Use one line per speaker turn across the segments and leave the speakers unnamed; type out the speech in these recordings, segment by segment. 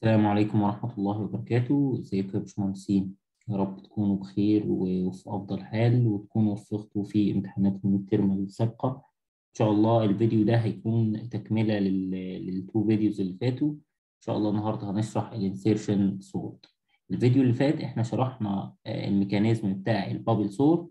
السلام عليكم ورحمة الله وبركاته، ازيكم يا باشمهندسين؟ يا رب تكونوا بخير وفي أفضل حال وتكونوا وفقتوا في امتحاناتكم الترم السابقة. إن شاء الله الفيديو ده هيكون تكملة لل للتو فيديوز اللي فاتوا. إن شاء الله النهاردة هنشرح الانسيرشن سورت. الفيديو اللي فات إحنا شرحنا الميكانيزم بتاع البابل سورت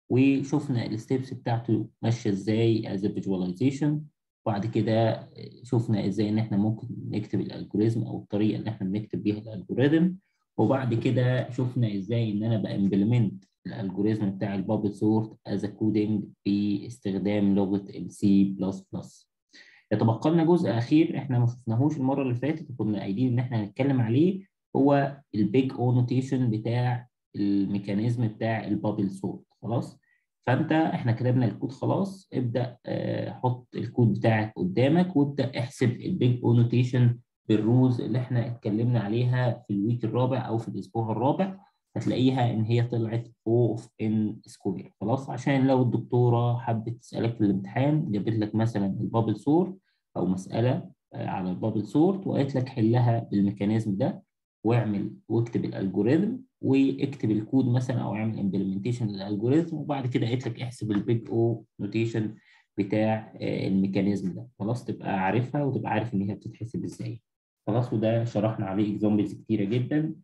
وشفنا الستبس بتاعته ماشية ازاي از فيجواليزيشن وبعد كده شفنا ازاي ان احنا ممكن نكتب الالجوريزم او الطريقه اللي احنا بنكتب بيها الالجوريزم وبعد كده شفنا ازاي ان انا بامبلمنت الالجوريزم بتاع البابل سورت از كودنج باستخدام لغه السي بلس بلس يتبقى لنا جزء اخير احنا ما شفناهوش المره اللي فاتت وكنا قايلين ان احنا هنتكلم عليه هو البيج او نوتيشن بتاع الميكانيزم بتاع البابل سورت خلاص فانت احنا كتبنا الكود خلاص ابدا اه حط الكود بتاعك قدامك وابدا احسب البيج او نوتيشن بالرولز اللي احنا اتكلمنا عليها في الويك الرابع او في الاسبوع الرابع هتلاقيها ان هي طلعت او اوف ان سكوير خلاص عشان لو الدكتوره حبت تسالك في الامتحان جابت لك مثلا البابل سورت او مساله على البابل سورت وقالت لك حلها بالميكانيزم ده واعمل واكتب الالجوريزم واكتب الكود مثلا او اعمل امبلمنتيشن للالجوريزم وبعد كده قلت لك احسب البيج او نوتيشن بتاع الميكانيزم ده خلاص تبقى عارفها وتبقى عارف ان هي بتتحسب ازاي خلاص وده شرحنا عليه اكزامبلز كتيره جدا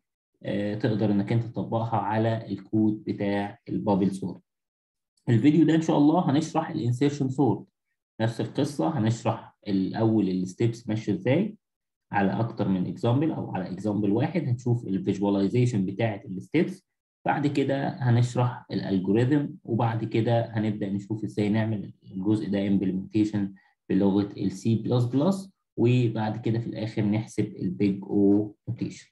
تقدر انك انت تطبقها على الكود بتاع البابل سورت الفيديو ده ان شاء الله هنشرح الانسيرشن سورت نفس القصه هنشرح الاول الستبس ماشيه ازاي على اكتر من اكزامبل او على اكزامبل واحد هنشوف الفيجواليزيشن بتاعه الستبس بعد كده هنشرح الالجوريثم وبعد كده هنبدا نشوف ازاي نعمل الجزء ده امبلمنتيشن بلغه السي بلس بلس وبعد كده في الاخر نحسب البيج او نوتيشن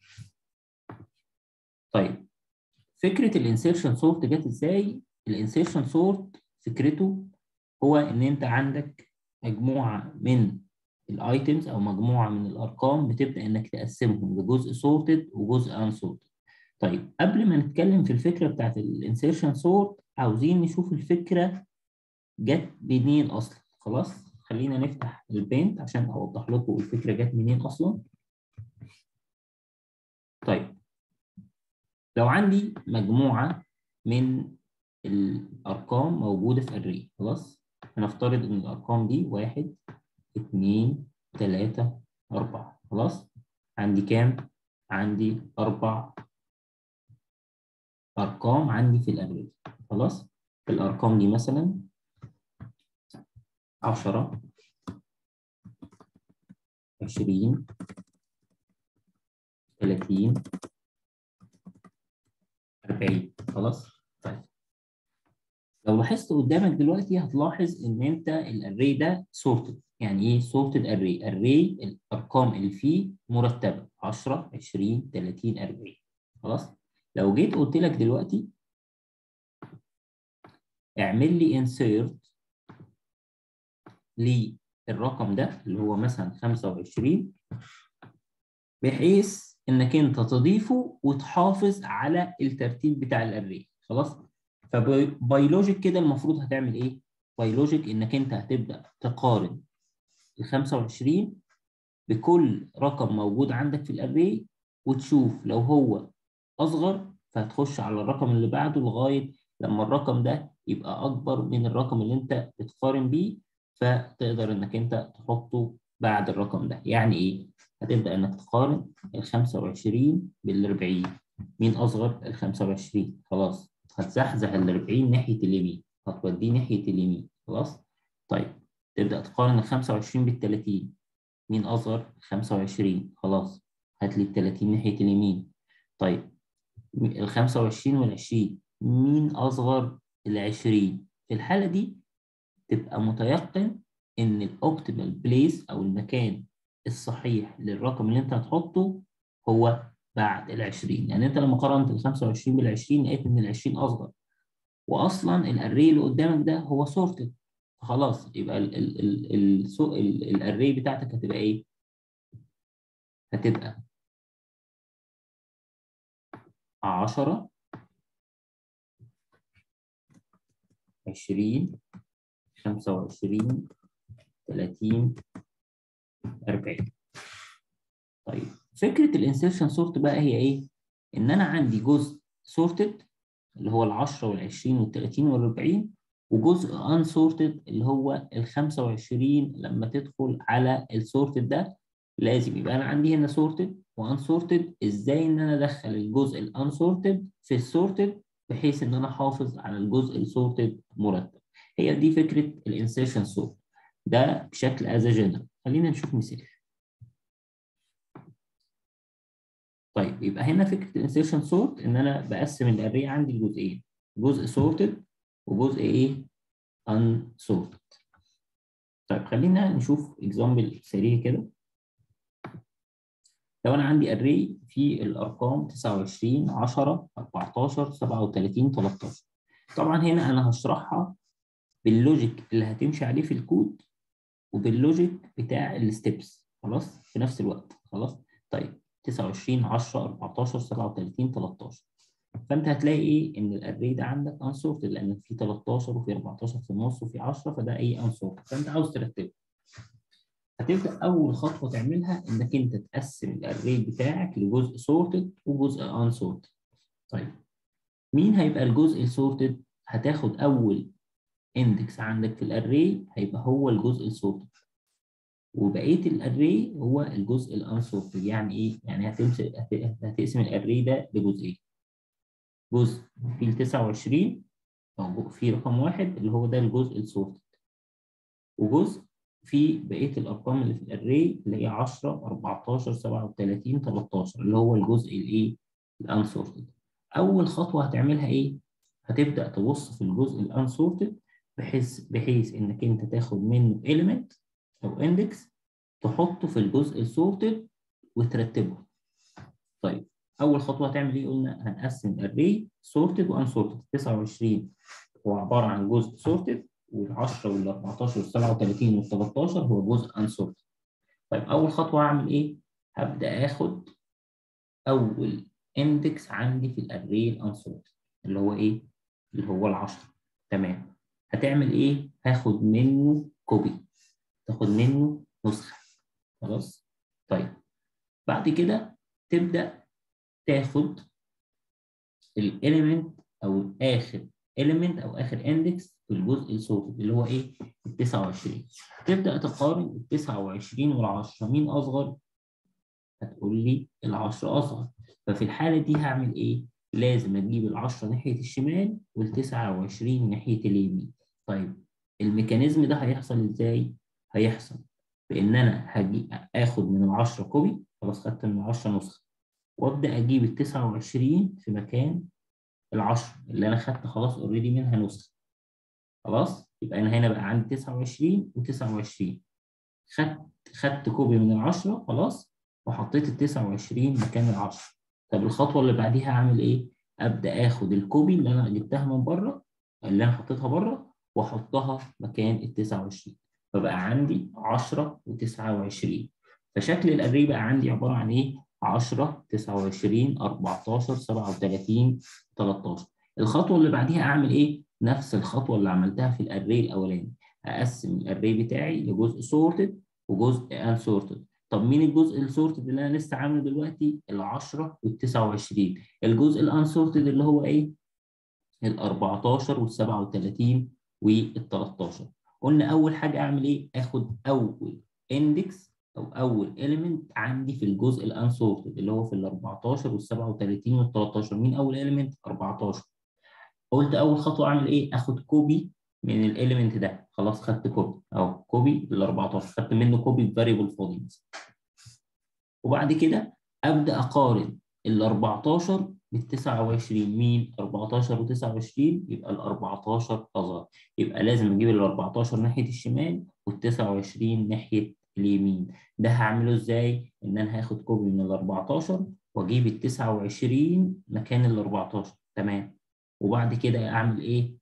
طيب فكره الانسيرشن سورت جت ازاي الانسيرشن سورت فكرته هو ان انت عندك مجموعه من الايتمز او مجموعه من الارقام بتبدا انك تقسمهم لجزء سورتد وجزء انسورتد طيب قبل ما نتكلم في الفكره بتاعت الانسيرشن سورت عاوزين نشوف الفكره جت منين اصلا خلاص خلينا نفتح البينت عشان اوضح لكم الفكره جت منين اصلا طيب لو عندي مجموعه من الارقام موجوده في الري خلاص هنفترض ان الارقام دي واحد اتنين تلاتة أربعة خلاص عندي كام؟ عندي أربع أرقام عندي في الأري خلاص الأرقام دي مثلا عشرة عشرين تلاتين أربعين خلاص طيب لو لاحظت قدامك دلوقتي هتلاحظ إن أنت الأري ده سورتد يعني ايه sorted array array الارقام اللي فيه مرتبه 10 20 30 40 خلاص لو جيت قلت لك دلوقتي اعمل لي insert للرقم ده اللي هو مثلا 25 بحيث انك انت تضيفه وتحافظ على الترتيب بتاع الاري خلاص فبايولوجيك كده المفروض هتعمل ايه بايولوجيك انك انت هتبدا تقارن ال 25 بكل رقم موجود عندك في الاري وتشوف لو هو اصغر فهتخش على الرقم اللي بعده لغايه لما الرقم ده يبقى اكبر من الرقم اللي انت بتقارن بيه فتقدر انك انت تحطه بعد الرقم ده يعني ايه هتبدا انك تقارن ال 25 بال 40 مين اصغر ال 25 خلاص هتزحزح ال 40 ناحيه اليمين هتوديه ناحيه اليمين خلاص طيب تبدأ تقارن ال 25 بال 30 مين أصغر؟ 25 خلاص هات لي ال 30 ناحية اليمين طيب ال 25 وال 20 مين أصغر؟ ال 20 في الحالة دي تبقى متيقن إن الأوبتيمال بليس أو المكان الصحيح للرقم اللي أنت هتحطه هو بعد ال 20 يعني أنت لما قارنت ال 25 بال 20 لقيت إن ال 20 أصغر وأصلا الأري اللي قدامك ده هو سورتد خلاص يبقى ال ال ال ال ال الاري بتاعتك هتبقى ايه؟ هتبقى 10 20 25 30 40 طيب فكره الانسيرشن سورت بقى هي ايه ان انا عندي جزء سورتد اللي هو ال 10 وال 20 وال 30 وال 40 وجزء unsorted اللي هو ال 25 لما تدخل على السورتد ده لازم يبقى انا عندي هنا sorted وانسورتد ازاي ان انا ادخل الجزء الانسورتد في السورتد بحيث ان انا احافظ على الجزء السورتد مرتب هي دي فكره الانسيرشن سورت ده بشكل از جنرال خلينا نشوف مثال طيب يبقى هنا فكره الانسيرشن سورت ان انا بقسم الاري عندي لجزئين جزء سورتد وجزء ايه unsorted طيب خلينا نشوف اكزامبل سريع كده لو انا عندي اري في الارقام 29 10 14 37 13 طبعا هنا انا هشرحها باللوجيك اللي هتمشي عليه في الكود وباللوجيك بتاع الستبس خلاص في نفس الوقت خلاص طيب 29 10 14 37 13 فانت هتلاقي ايه ان الاري ده عندك انسورتد لان في 13 وفي 14 في النص وفي 10 فده ايه انسورتد فانت عاوز ترتبه هتبدا اول خطوه تعملها انك انت تقسم الاري بتاعك لجزء سورتد وجزء انسورتد طيب مين هيبقى الجزء السورتد هتاخد اول اندكس عندك في الاري هيبقى هو الجزء السورتد وبقيه الاري هو الجزء الانسورتد يعني ايه يعني هتمسك هتقسم الاري ده لجزئين جزء في ال 29 او في رقم واحد اللي هو ده الجزء السورتد وجزء في بقيه الارقام اللي في الاري اللي هي 10 14 37 13 اللي هو الجزء الايه الانسورتد اول خطوه هتعملها ايه هتبدا تبص في الجزء الانسورتد بحيث بحيث انك انت تاخد منه element او index تحطه في الجزء السورتد وترتبه طيب اول خطوه هتعمل ايه قلنا هنقسم الاري سورتد وانسورتد 29 هو عباره عن جزء سورتد وال10 وال14 وال37 وال13 هو جزء انسورتد طيب اول خطوه هعمل ايه هبدا اخد اول اندكس عندي في الاري الانسورتد اللي هو ايه اللي هو ال10 تمام هتعمل ايه هاخد منه كوبي تاخد منه نسخه خلاص طيب بعد كده تبدا تاخد الاليمنت او اخر element او اخر اندكس في الجزء السورتد اللي هو ايه ال 29 تبدا تقارن ال 29 وال 10 مين اصغر هتقول لي ال 10 اصغر ففي الحاله دي هعمل ايه لازم اجيب ال 10 ناحيه الشمال وال 29 ناحيه اليمين طيب الميكانيزم ده هيحصل ازاي هيحصل بان انا هجي اخد من ال 10 كوبي خلاص خدت من ال 10 نسخه وابدا اجيب ال 29 في مكان ال 10 اللي انا خدت خلاص اوريدي منها نسخه خلاص يبقى انا هنا بقى عندي 29 و29 خدت خدت كوبي من ال 10 خلاص وحطيت ال 29 مكان ال 10 طب الخطوه اللي بعديها اعمل ايه؟ ابدا اخد الكوبي اللي انا جبتها من بره اللي انا حطيتها بره واحطها مكان ال 29 فبقى عندي 10 و29 فشكل الاري بقى عندي عباره عن ايه؟ 10 29 14 37 13 الخطوه اللي بعديها اعمل ايه نفس الخطوه اللي عملتها في الاري الاولاني اقسم الاري بتاعي لجزء سورتد وجزء انسورتد طب مين الجزء السورتد اللي انا لسه عامله دلوقتي ال 10 وال 29 الجزء الانسورتد اللي هو ايه ال 14 وال 37 وال 13 قلنا اول حاجه اعمل ايه اخد اول اندكس او اول element عندي في الجزء الانسورتد اللي هو في ال 14 وال 37 وال 13 مين اول element 14 قلت اول خطوه اعمل ايه اخد كوبي من الاليمنت ده خلاص خدت كوبي اهو كوبي لل 14 خدت منه كوبي بفاريبل فاضي مثلا وبعد كده ابدا اقارن ال 14 بال 29 مين 14 و 29 يبقى ال 14 اصغر يبقى لازم اجيب ال 14 ناحيه الشمال وال 29 ناحيه اليمين ده هعمله ازاي ان انا هاخد كوبي من ال 14 واجيب ال 29 مكان ال 14 تمام وبعد كده اعمل ايه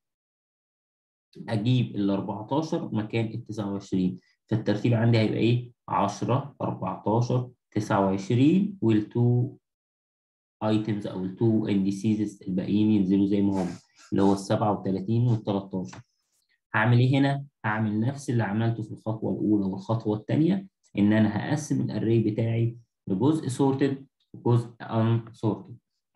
اجيب ال 14 مكان ال 29 فالترتيب عندي هيبقى ايه 10 14 29 والتو ايتمز او التو انديسيز الباقيين ينزلوا زي ما هم اللي هو ال 37 وال 13 هعمل ايه هنا؟ هعمل نفس اللي عملته في الخطوه الاولى والخطوه الثانيه ان انا هقسم الاري بتاعي لجزء sorted وجزء unsorted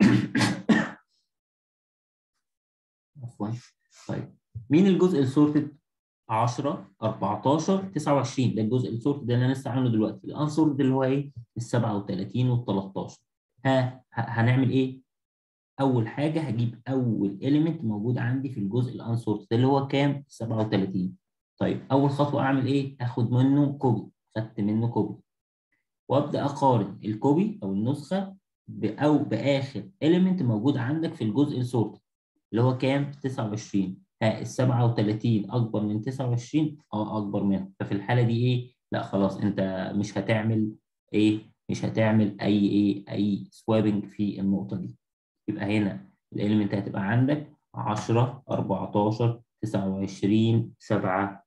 عفوا طيب مين الجزء السورتد 10 14 29 ده الجزء السورتد اللي انا لسه عامله دلوقتي الانسورتد اللي هو ايه ال 37 وال 13 ها هنعمل ايه اول حاجه هجيب اول element موجود عندي في الجزء الانسورتد اللي هو كام 37 طيب اول خطوه اعمل ايه اخد منه كوبي خدت منه كوبي وابدا اقارن الكوبي او النسخه او باخر element موجود عندك في الجزء السورتد اللي هو كام 29 ها ال 37 اكبر من 29 اه اكبر منها ففي الحاله دي ايه لا خلاص انت مش هتعمل ايه مش هتعمل اي ايه اي سوابنج في النقطه دي يبقى هنا الاليمنت هتبقى عندك 10 14 29 7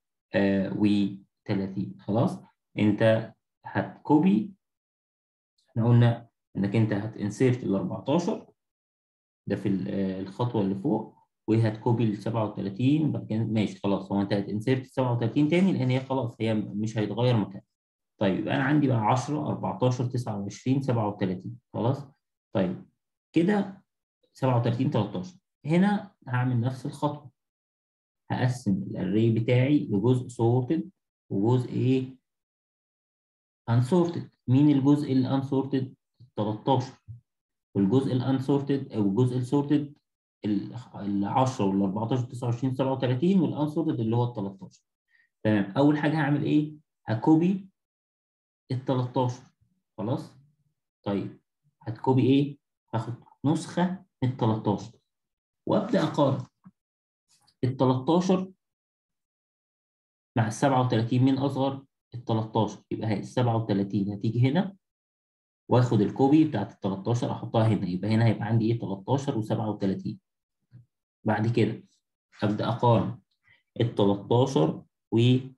و30 خلاص انت هتكوبي احنا قلنا انك انت هتنسيرت ال 14 ده في الخطوه اللي فوق وهتكوبي ال 37 بعد كده ماشي خلاص هو انت هتنسيرت 37 تاني لان هي خلاص هي مش هيتغير مكانها طيب يبقى انا عندي بقى 10 14 29 37 خلاص طيب كده 37 13 هنا هعمل نفس الخطوه هقسم الاري بتاعي لجزء sorted وجزء ايه unsorted مين الجزء الانسورتد 13 والجزء الانسورتد او الجزء السورتد ال 10 وال 14 29 37 والانسورتد اللي هو ال 13 تمام اول حاجه هعمل ايه هكوبي ال 13 خلاص طيب هتكوبي ايه هاخد نسخه من ال 13 وابدا اقارن ال 13 مع ال 37 مين اصغر ال 13 يبقى هي ال 37 هتيجي هنا واخد الكوبي بتاعت ال 13 احطها هنا يبقى هنا هيبقى عندي ايه 13 و37 بعد كده ابدا اقارن ال 13 وال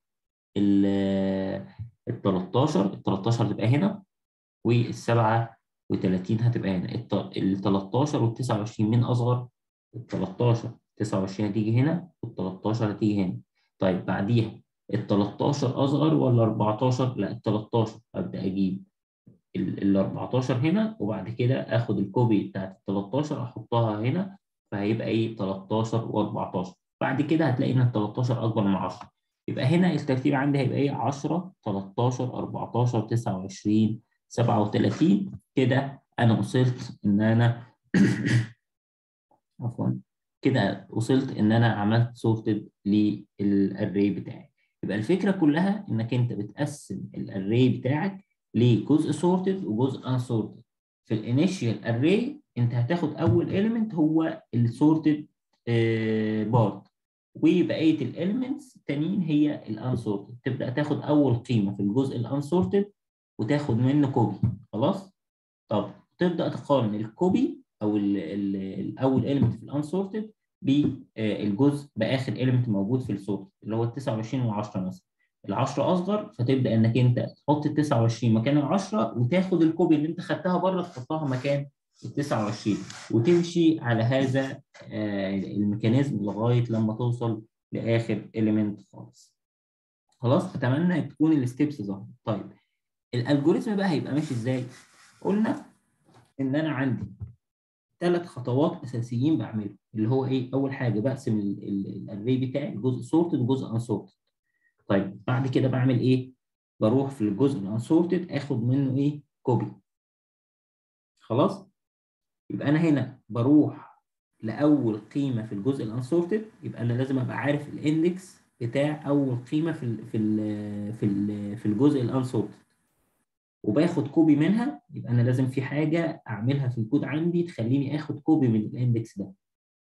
ال 13 ال 13 هتبقى هنا وال 37 هتبقى هنا ال 13 وال 29 مين اصغر؟ ال 13 29 هتيجي هنا وال 13 هتيجي هنا طيب بعديها ال 13 اصغر ولا 14 لا ال 13 ابدا اجيب ال 14 هنا وبعد كده اخد الكوبي بتاعت ال 13 احطها هنا فهيبقى ايه 13 و14 بعد كده هتلاقي ان ال 13 اكبر من 10 يبقى هنا الترتيب عندي هيبقى ايه 10 13 14 29 37 كده انا وصلت ان انا عفوا كده وصلت ان انا عملت سورتد للاري بتاعي يبقى الفكره كلها انك انت بتقسم الاري بتاعك لجزء سورتد وجزء انسورتد في الانيشال اري انت هتاخد اول element هو السورتد بارت وبقيه الاليمنتس التانيين هي الانسورتد تبدا تاخد اول قيمه في الجزء الانسورتد وتاخد منه كوبي خلاص طب تبدا تقارن الكوبي او ال ال الاول element في الانسورتد بالجزء باخر element موجود في السورتد اللي هو ال 29 و10 مثلا ال 10 اصغر فتبدا انك انت تحط ال 29 مكان ال 10 وتاخد الكوبي اللي انت خدتها بره تحطها مكان ال 29 وتمشي على هذا الميكانيزم لغايه لما توصل لاخر element خالص. خلاص اتمنى تكون الستبس ظهرت. طيب الالجوريزم بقى هيبقى ماشي ازاي؟ قلنا ان انا عندي ثلاث خطوات اساسيين بعملهم اللي هو ايه؟ اول حاجه بقسم الاري بتاعي لجزء سورتد وجزء انسورتد. طيب بعد كده بعمل ايه؟ بروح في الجزء الانسورتد اخد منه ايه؟ كوبي. خلاص؟ يبقى انا هنا بروح لاول قيمه في الجزء الانسورتد يبقى انا لازم ابقى عارف الاندكس بتاع اول قيمه في ال في ال في ال في الجزء الانسورتد وباخد كوبي منها يبقى انا لازم في حاجه اعملها في الكود عندي تخليني اخد كوبي من الاندكس ده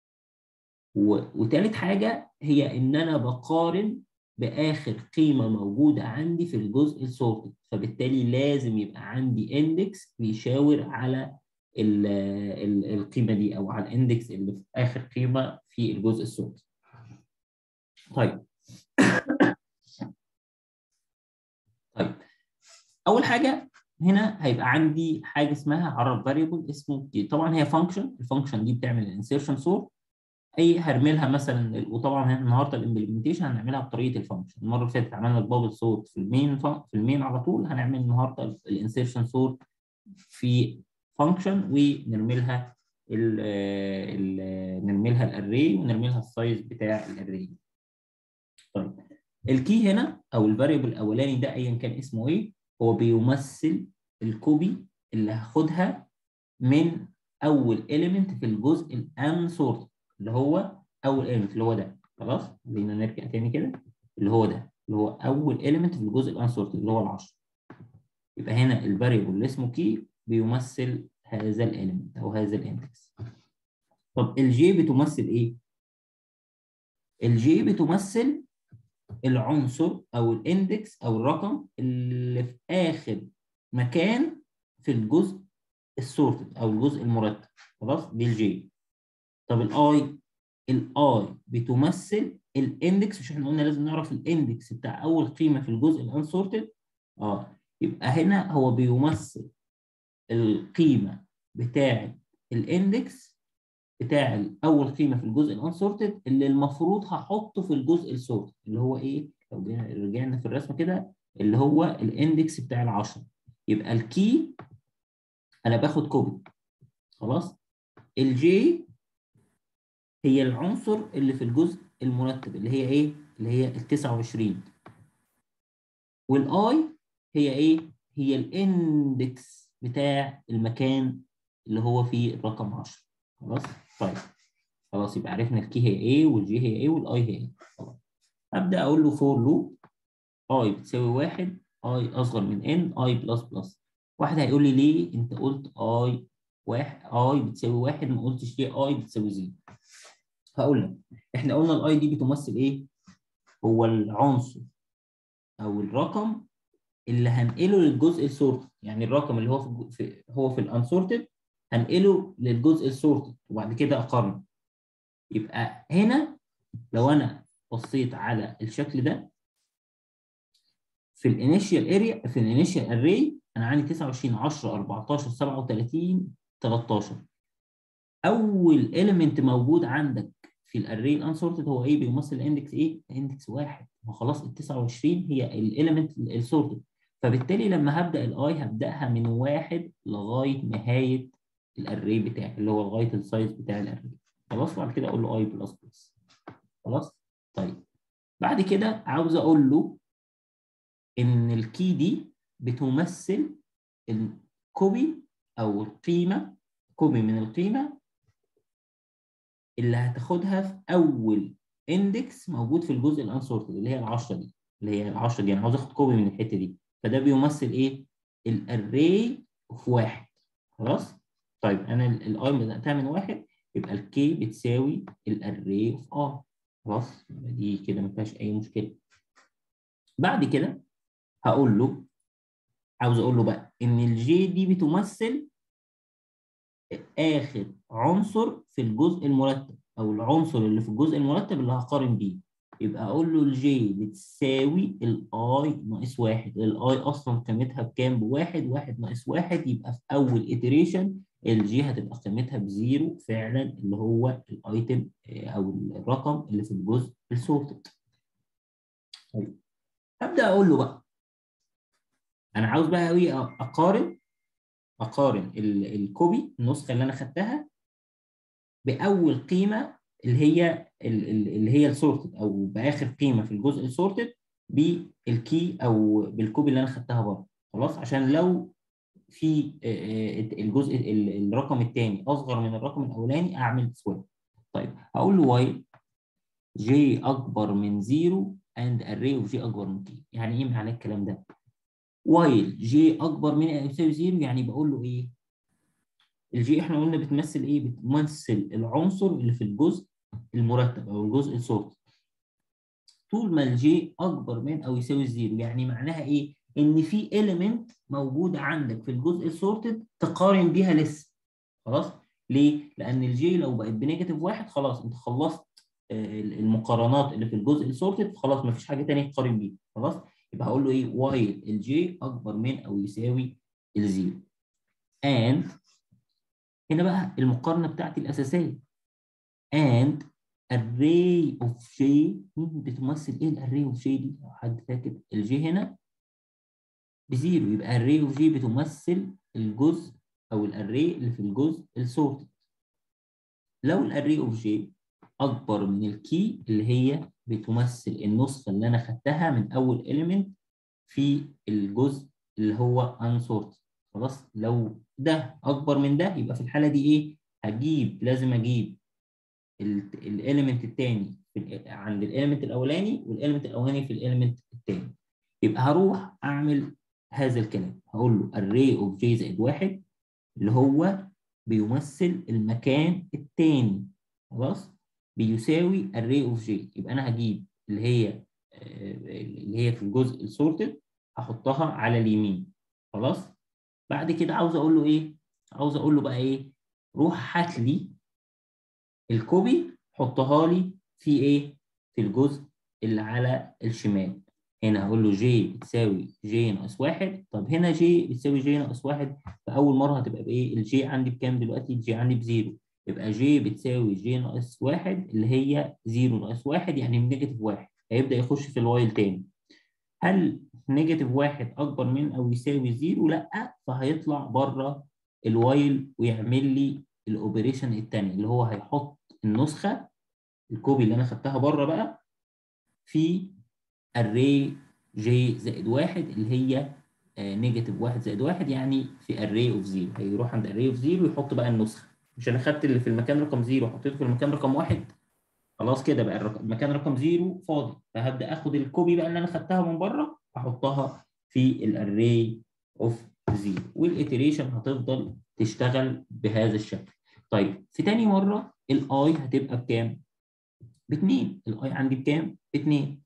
وتالت حاجه هي ان انا بقارن باخر قيمه موجوده عندي في الجزء السورتد فبالتالي لازم يبقى عندي اندكس بيشاور على ال ال القيمه دي او على الاندكس اللي في اخر قيمه في الجزء السورتد طيب طيب اول حاجه هنا هيبقى عندي حاجه اسمها عرض فاريبل اسمه طبعا هي فانكشن الفانكشن دي بتعمل الانسيرشن سورت اي هرملها مثلا وطبعا النهارده الامبلمنتيشن هنعملها بطريقه الفانكشن المره اللي فاتت عملنا البابل سورت في المين في المين على طول هنعمل النهارده الانسيرشن سورت في فانكشن ونرمي لها ال ال نرمي لها الاري ونرمي لها السايز بتاع الاري طيب الكي هنا او الفاريبل الاولاني ده ايا كان اسمه ايه هو بيمثل الكوبي اللي هاخدها من اول element في الجزء الانسورت اللي هو اول element اللي هو ده خلاص خلينا نرجع تاني كده اللي هو ده اللي هو اول element في الجزء الانسورت اللي هو ال10 يبقى هنا الفاريبل اللي اسمه كي بيمثل هذا الاليمنت او هذا الاندكس طب الجي بتمثل ايه الجي بتمثل العنصر او الاندكس او الرقم اللي في اخر مكان في الجزء السورتد او الجزء المرتب خلاص دي الجي طب الاي الاي بتمثل الاندكس مش احنا قلنا لازم نعرف الاندكس بتاع اول قيمه في الجزء الانسورتد اه يبقى هنا هو بيمثل القيمه بتاعه الاندكس بتاع اول قيمه في الجزء الانسورتد اللي المفروض هحطه في الجزء السورتد اللي هو ايه لو رجعنا في الرسمه كده اللي هو الاندكس بتاع ال10 يبقى الكي انا باخد كوبي خلاص الجي هي العنصر اللي في الجزء المرتب اللي هي ايه اللي هي ال 29 والاي هي ايه هي الاندكس بتاع المكان اللي هو فيه الرقم 10 خلاص طيب خلاص يبقى عرفنا الكي هي ايه والجي هي ايه والاي هي ايه خلاص ابدا اقول له فور لوب اي بتساوي واحد اي اصغر من ان اي بلس بلس واحد هيقول لي ليه انت قلت اي واحد اي بتساوي واحد ما قلتش ليه اي بتساوي زيرو هقول لك احنا قلنا الاي دي بتمثل ايه هو العنصر او الرقم اللي هنقله للجزء السورتد يعني الرقم اللي هو في هو في الانسورتد هنقله للجزء السورتد وبعد كده اقارنه يبقى هنا لو انا بصيت على الشكل ده في الانيشال اريا في الانيشال اري انا عندي 29 10 14 37 13 اول اليمنت موجود عندك في الاري الانسورتد هو ايه بيمثل الاندكس ايه اندكس واحد ما خلاص ال 29 هي الاليمنت السورتد فبالتالي لما هبدا الاي هبداها من واحد لغايه نهايه الاري بتاعي اللي هو لغايه السايز بتاع الاري خلاص بعد كده اقول له اي بلس بلس خلاص طيب بعد كده عاوز اقول له ان الكي دي بتمثل الكوبي او القيمه كوبي من القيمه اللي هتاخدها في اول اندكس موجود في الجزء الانسورتد اللي هي ال10 دي اللي هي ال10 دي انا عاوز اخد كوبي من الحته دي فده بيمثل ايه الاري في واحد خلاص طيب انا الاي بداتها من واحد يبقى الكي بتساوي الاري اوف ار خلاص دي كده ما فيهاش اي مشكله بعد كده هقول له عاوز اقول له بقى ان الجي دي بتمثل اخر عنصر في الجزء المرتب او العنصر اللي في الجزء المرتب اللي هقارن بيه يبقى اقول له الجي بتساوي الاي ناقص واحد الاي اصلا قيمتها بكام بواحد واحد ناقص واحد يبقى في اول iteration الجي هتبقى قيمتها بزيرو فعلا اللي هو الايتم او الرقم اللي في الجزء السورتد طيب هبدا اقول له بقى انا عاوز بقى قوي اقارن اقارن الكوبي النسخه اللي انا خدتها باول قيمه اللي هي اللي هي السورتد او باخر قيمه في الجزء السورتد بالكي او بالكوبي اللي انا خدتها بره خلاص عشان لو في الجزء الرقم الثاني اصغر من الرقم الاولاني اعمل سواب طيب هقول له واي جي اكبر من زيرو اند array اوف جي اكبر من كي يعني ايه معنى الكلام ده وايل جي اكبر من او يساوي زيرو يعني بقول له ايه الجي احنا قلنا بتمثل ايه بتمثل العنصر اللي في الجزء المرتب او الجزء السورت طول ما الجي اكبر من او يساوي زيرو يعني معناها ايه ان في element موجود عندك في الجزء السورتد تقارن بيها لسه خلاص ليه لان الجي لو بقت بنيجاتيف واحد خلاص انت خلصت المقارنات اللي في الجزء السورتد خلاص ما فيش حاجه ثانيه تقارن بيها خلاص يبقى هقول له ايه وايل الجي اكبر من او يساوي الزيرو and هنا بقى المقارنه بتاعتي الاساسيه and array of j مين بتمثل ايه الاري اوف j دي لو حد فاكر الجي هنا بزيرو يبقى الري اوف جي بتمثل الجزء او الاري اللي في الجزء السورتد لو الاري اوف جي اكبر من الكي اللي هي بتمثل النسخه اللي انا خدتها من اول element في الجزء اللي هو unsorted خلاص لو ده اكبر من ده يبقى في الحاله دي ايه هجيب لازم اجيب الاليمنت الثاني عند الاليمنت الاولاني والاليمنت الاولاني في الاليمنت الثاني يبقى هروح اعمل هذا الكلام هقول له array of j زائد واحد اللي هو بيمثل المكان الثاني خلاص بيساوي array of j يبقى انا هجيب اللي هي اللي هي في الجزء السورتد هحطها على اليمين خلاص بعد كده عاوز اقول له ايه عاوز اقول له بقى ايه روح هات لي الكوبي حطها لي في ايه في الجزء اللي على الشمال هنا هقول له j بتساوي j ناقص واحد طب هنا j بتساوي j ناقص واحد فاول مره هتبقى بايه الj عندي بكام دلوقتي الj عندي بزيرو يبقى j بتساوي j ناقص واحد اللي هي 0 ناقص واحد يعني نيجاتيف واحد هيبدا يخش في الوايل تاني هل نيجاتيف واحد اكبر من او يساوي زيرو لا فهيطلع بره الوايل ويعمل لي الاوبريشن الثاني اللي هو هيحط النسخه الكوبي اللي انا خدتها بره بقى في array j زائد واحد اللي هي نيجاتيف واحد زائد واحد يعني في array اوف زيرو هيروح عند array اوف زيرو يحط بقى النسخه مش انا خدت اللي في المكان رقم زيرو وحطيته في المكان رقم واحد خلاص كده بقى المكان رقم زيرو فاضي فهبدا اخد الكوبي بقى اللي انا خدتها من بره احطها في الاري اوف زيرو والاتريشن هتفضل تشتغل بهذا الشكل طيب في تاني مره الاي هتبقى بكام؟ باتنين الاي عندي بكام؟ باتنين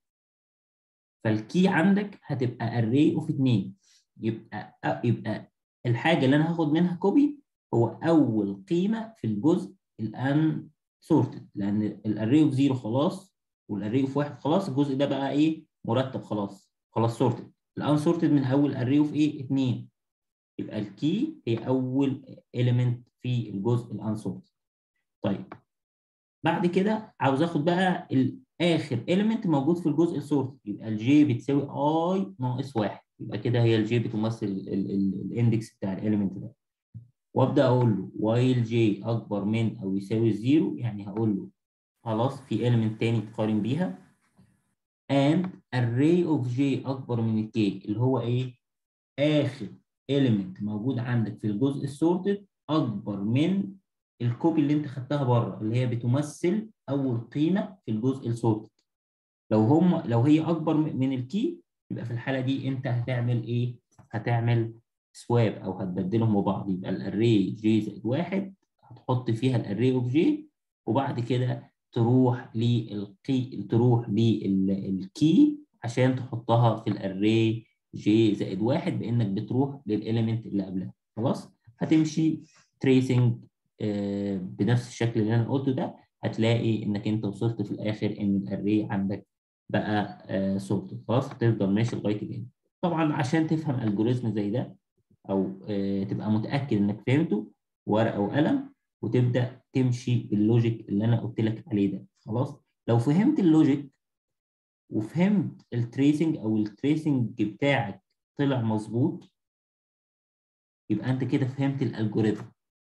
فالكي عندك هتبقى اري اوف اتنين يبقى يبقى الحاجه اللي انا هاخد منها كوبي هو اول قيمه في الجزء الان سورتد لان الاري اوف زيرو خلاص والاري اوف واحد خلاص الجزء ده بقى ايه مرتب خلاص خلاص سورتد الان سورتد من اول اري اوف ايه 2 يبقى الكي هي اول اليمنت في الجزء الان سورتد طيب بعد كده عاوز اخد بقى الاخر اليمنت موجود في الجزء السورتد يبقى الجي بتساوي اي ناقص واحد يبقى كده هي الجي بتمثل الاندكس بتاع الاليمنت ده وابدا اقول له وايل جي اكبر من او يساوي الزيرو يعني هقول له خلاص في element تاني تقارن بيها and array of j اكبر من الكي اللي هو ايه اخر element موجود عندك في الجزء السورتد اكبر من الكوبي اللي انت خدتها بره اللي هي بتمثل اول قيمه في الجزء السورتد لو هم لو هي اكبر من الكي يبقى في الحاله دي انت هتعمل ايه هتعمل سواب او هتبدلهم ببعض يبقى الاري جي زائد واحد هتحط فيها الاري اوف جي وبعد كده تروح للقي تروح للكي عشان تحطها في الاري جي زائد واحد بانك بتروح للاليمنت اللي قبلها خلاص هتمشي تريسنج بنفس الشكل اللي انا قلته ده هتلاقي انك انت وصلت في الاخر ان الاري عندك بقى سورتد خلاص هتفضل ماشي لغايه الان طبعا عشان تفهم الجوريزم زي ده او تبقى متاكد انك فهمته ورقه وقلم وتبدا تمشي باللوجيك اللي انا قلت لك عليه ده خلاص لو فهمت اللوجيك وفهمت التريسنج او التريسنج بتاعك طلع مظبوط يبقى انت كده فهمت الالجوريثم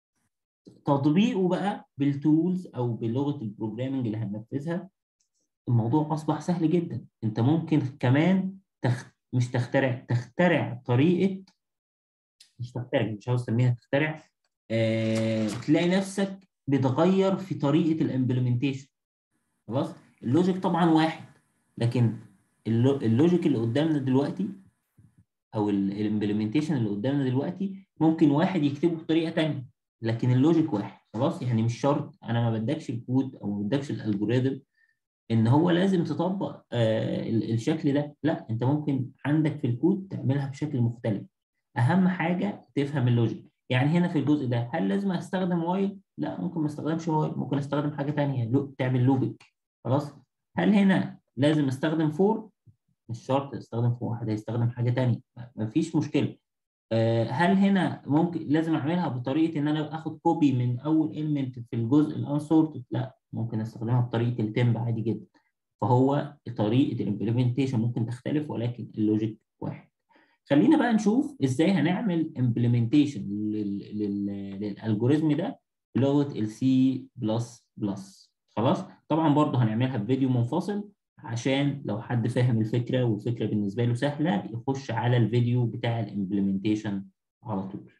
تطبيقه بقى بالتولز او بلغه البروجرامنج اللي هننفذها الموضوع اصبح سهل جدا انت ممكن كمان تخ... مش تخترع تخترع طريقه مش تخترع مش عاوز اسميها تخترع آه... تلاقي نفسك بتغير في طريقه الامبلمنتيشن خلاص اللوجيك طبعا واحد لكن اللوجيك اللي قدامنا دلوقتي او الامبلمنتيشن اللي قدامنا دلوقتي ممكن واحد يكتبه بطريقه ثانيه لكن اللوجيك واحد خلاص يعني مش شرط انا ما بدكش الكود او ما بدكش الالجوريثم ان هو لازم تطبق آه الشكل ده لا انت ممكن عندك في الكود تعملها بشكل مختلف اهم حاجه تفهم اللوجيك يعني هنا في الجزء ده هل لازم استخدم وايل لا ممكن ما استخدمش وايل ممكن استخدم حاجه ثانيه لو تعمل لوبك خلاص هل هنا لازم استخدم فور مش شرط استخدم فور واحد هيستخدم حاجه ثانيه مفيش مشكله هل هنا ممكن لازم اعملها بطريقه ان انا اخد كوبي من اول element في الجزء الانسورتد لا ممكن استخدمها بطريقه التمب عادي جدا فهو طريقه الامبلمنتيشن ممكن تختلف ولكن اللوجيك واحد خلينا بقى نشوف ازاي هنعمل امبلمنتيشن للالجوريزم ده بلغه السي بلس بلس خلاص طبعا برضه هنعملها بفيديو منفصل عشان لو حد فاهم الفكره والفكره بالنسبه له سهله يخش على الفيديو بتاع الامبلمنتيشن على طول